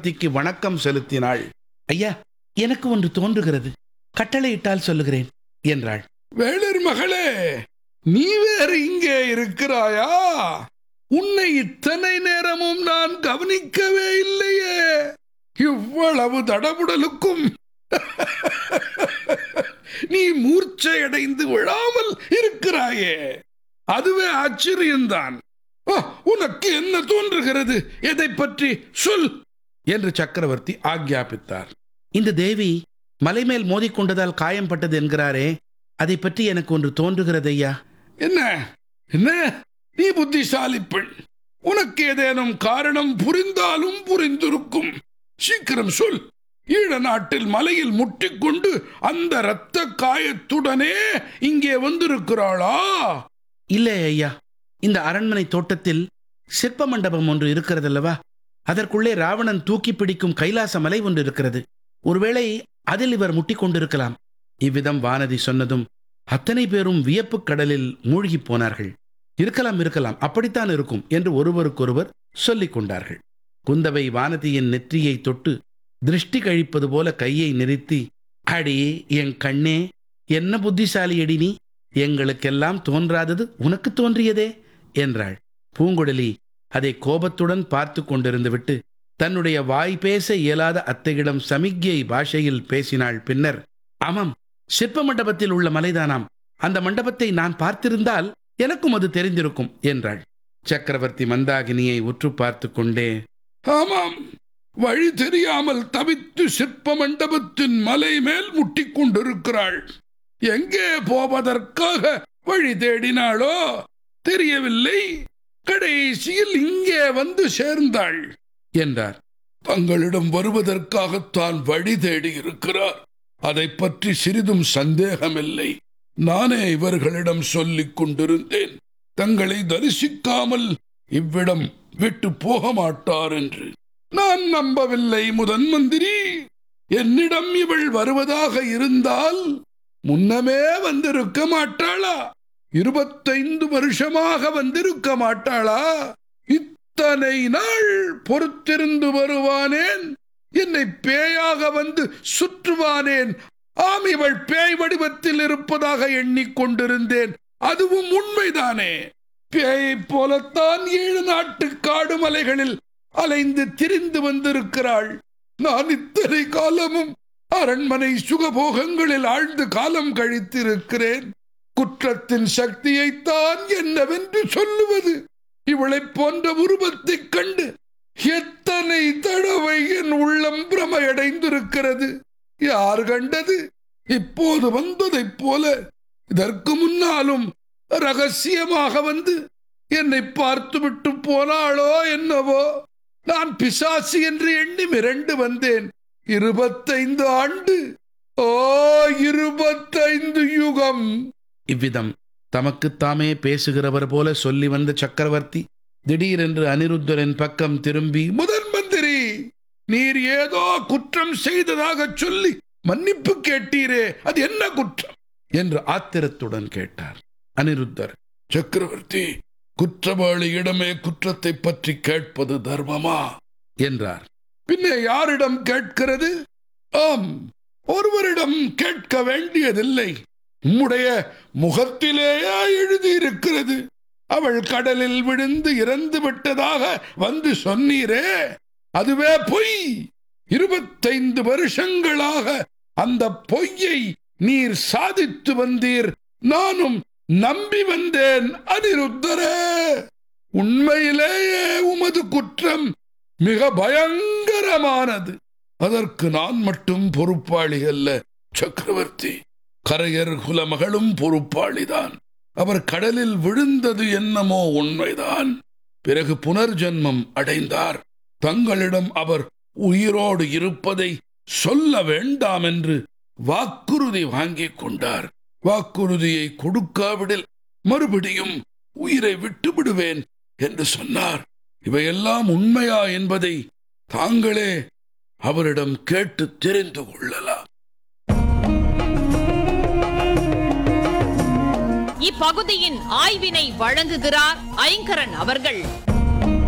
சக்கரவர்த்திக்கு வணக்கம் செலுத்தினாள் ஐயா எனக்கு ஒன்று தோன்றுகிறது கட்டளையிட்டால் சொல்லுகிறேன் என்றாள் வேளர் மகளே நீ வேறு இங்கே இருக்கிறாயா உன்னை இத்தனை நேரமும் நான் கவனிக்கவே இல்லையே இவ்வளவு தடபுடலுக்கும் நீ மூர்ச்சையடைந்து விழாமல் இருக்கிறாயே அதுவே ஆச்சரியம்தான் ஆ, உனக்கு என்ன தோன்றுகிறது எதை பற்றி சொல் என்று சக்கரவர்த்தி ஆக்ஞாபித்தார் இந்த தேவி மலைமேல் மோதிக்கொண்டதால் காயம்பட்டது என்கிறாரே அதை பற்றி எனக்கு ஒன்று தோன்றுகிறது ஐயா என்ன என்ன நீ புத்திசாலி பெண் உனக்கு ஏதேனும் காரணம் புரிந்தாலும் புரிந்திருக்கும் சீக்கிரம் சொல் ஈழ நாட்டில் மலையில் முட்டிக்கொண்டு அந்த இரத்த காயத்துடனே இங்கே வந்திருக்கிறாளா இல்லை ஐயா இந்த அரண்மனை தோட்டத்தில் சிற்ப மண்டபம் ஒன்று இருக்கிறதல்லவா அதற்குள்ளே ராவணன் தூக்கி பிடிக்கும் கைலாச மலை ஒன்று இருக்கிறது ஒருவேளை அதில் இவர் முட்டிக் கொண்டிருக்கலாம் இவ்விதம் வானதி சொன்னதும் அத்தனை பேரும் வியப்புக் கடலில் மூழ்கிப் போனார்கள் இருக்கலாம் இருக்கலாம் அப்படித்தான் இருக்கும் என்று ஒருவருக்கொருவர் சொல்லிக் கொண்டார்கள் குந்தவை வானதியின் நெற்றியை தொட்டு திருஷ்டி கழிப்பது போல கையை நிறுத்தி அடி என் கண்ணே என்ன புத்திசாலியடி நீ எங்களுக்கெல்லாம் தோன்றாதது உனக்கு தோன்றியதே என்றாள் பூங்குழலி அதை கோபத்துடன் பார்த்து கொண்டிருந்து விட்டு தன்னுடைய வாய் பேச இயலாத அத்தையிடம் சமிக்ஞை பாஷையில் பேசினாள் பின்னர் ஆமாம் சிற்ப மண்டபத்தில் உள்ள மலைதானாம் அந்த மண்டபத்தை நான் பார்த்திருந்தால் எனக்கும் அது தெரிந்திருக்கும் என்றாள் சக்கரவர்த்தி மந்தாகினியை உற்று பார்த்து கொண்டே ஆமாம் வழி தெரியாமல் தவித்து சிற்ப மண்டபத்தின் மலை மேல் முட்டிக் கொண்டிருக்கிறாள் எங்கே போவதற்காக வழி தேடினாளோ தெரியவில்லை கடைசியில் இங்கே வந்து சேர்ந்தாள் என்றார் தங்களிடம் வருவதற்காகத்தான் வழி தேடி இருக்கிறார் அதை பற்றி சிறிதும் சந்தேகமில்லை நானே இவர்களிடம் சொல்லிக் கொண்டிருந்தேன் தங்களை தரிசிக்காமல் இவ்விடம் விட்டு போக மாட்டார் என்று நான் நம்பவில்லை முதன் மந்திரி என்னிடம் இவள் வருவதாக இருந்தால் முன்னமே வந்திருக்க மாட்டாளா இருபத்தைந்து வருஷமாக வந்திருக்க மாட்டாளா இத்தனை நாள் பொறுத்திருந்து வருவானேன் என்னை பேயாக வந்து சுற்றுவானேன் ஆம் இவள் பேய் வடிவத்தில் இருப்பதாக எண்ணிக்கொண்டிருந்தேன் அதுவும் உண்மைதானே பேயைப் போலத்தான் ஏழு நாட்டு காடு மலைகளில் அலைந்து திரிந்து வந்திருக்கிறாள் நான் இத்தனை காலமும் அரண்மனை சுகபோகங்களில் ஆழ்ந்து காலம் கழித்திருக்கிறேன் குற்றத்தின் சக்தியைத்தான் என்னவென்று சொல்லுவது இவளைப் போன்ற உருவத்தைக் கண்டு எத்தனை தடவை என் உள்ளம் பிரமையடைந்திருக்கிறது யார் கண்டது இப்போது வந்ததைப் போல இதற்கு முன்னாலும் ரகசியமாக வந்து என்னை பார்த்துவிட்டு போனாளோ என்னவோ நான் பிசாசு என்று எண்ணி மிரண்டு வந்தேன் இருபத்தைந்து ஆண்டு ஓ இருபத்தைந்து யுகம் இவ்விதம் தமக்குத்தாமே பேசுகிறவர் போல சொல்லி வந்த சக்கரவர்த்தி திடீரென்று அனிருத்தரின் பக்கம் திரும்பி முதன் மந்திரி நீர் ஏதோ குற்றம் செய்ததாக சொல்லி மன்னிப்பு கேட்டீரே அது என்ன குற்றம் என்று ஆத்திரத்துடன் கேட்டார் அனிருத்தர் சக்கரவர்த்தி குற்றவாளியிடமே குற்றத்தை பற்றி கேட்பது தர்மமா என்றார் பின்ன யாரிடம் கேட்கிறது ஆம் ஒருவரிடம் கேட்க வேண்டியதில்லை உம்முடைய முகத்திலேயே எழுதியிருக்கிறது அவள் கடலில் விழுந்து இறந்து விட்டதாக வந்து சொன்னீரே அதுவே பொய் இருபத்தைந்து வருஷங்களாக அந்த பொய்யை நீர் சாதித்து வந்தீர் நானும் நம்பி வந்தேன் அனிருத்தரே உண்மையிலேயே உமது குற்றம் மிக பயங்கரமானது அதற்கு நான் மட்டும் பொறுப்பாளி அல்ல சக்கரவர்த்தி கரையர் குலமகளும் பொறுப்பாளிதான் அவர் கடலில் விழுந்தது என்னமோ உண்மைதான் பிறகு புனர்ஜன்மம் அடைந்தார் தங்களிடம் அவர் உயிரோடு இருப்பதை சொல்ல வேண்டாம் என்று வாக்குறுதி வாங்கிக் கொண்டார் வாக்குறுதியை கொடுக்காவிடில் மறுபடியும் உயிரை விட்டு விடுவேன் என்று சொன்னார் இவையெல்லாம் உண்மையா என்பதை தாங்களே அவரிடம் கேட்டு தெரிந்து கொள்ளலாம் இப்பகுதியின் ஆய்வினை வழங்குகிறார் ஐங்கரன் அவர்கள்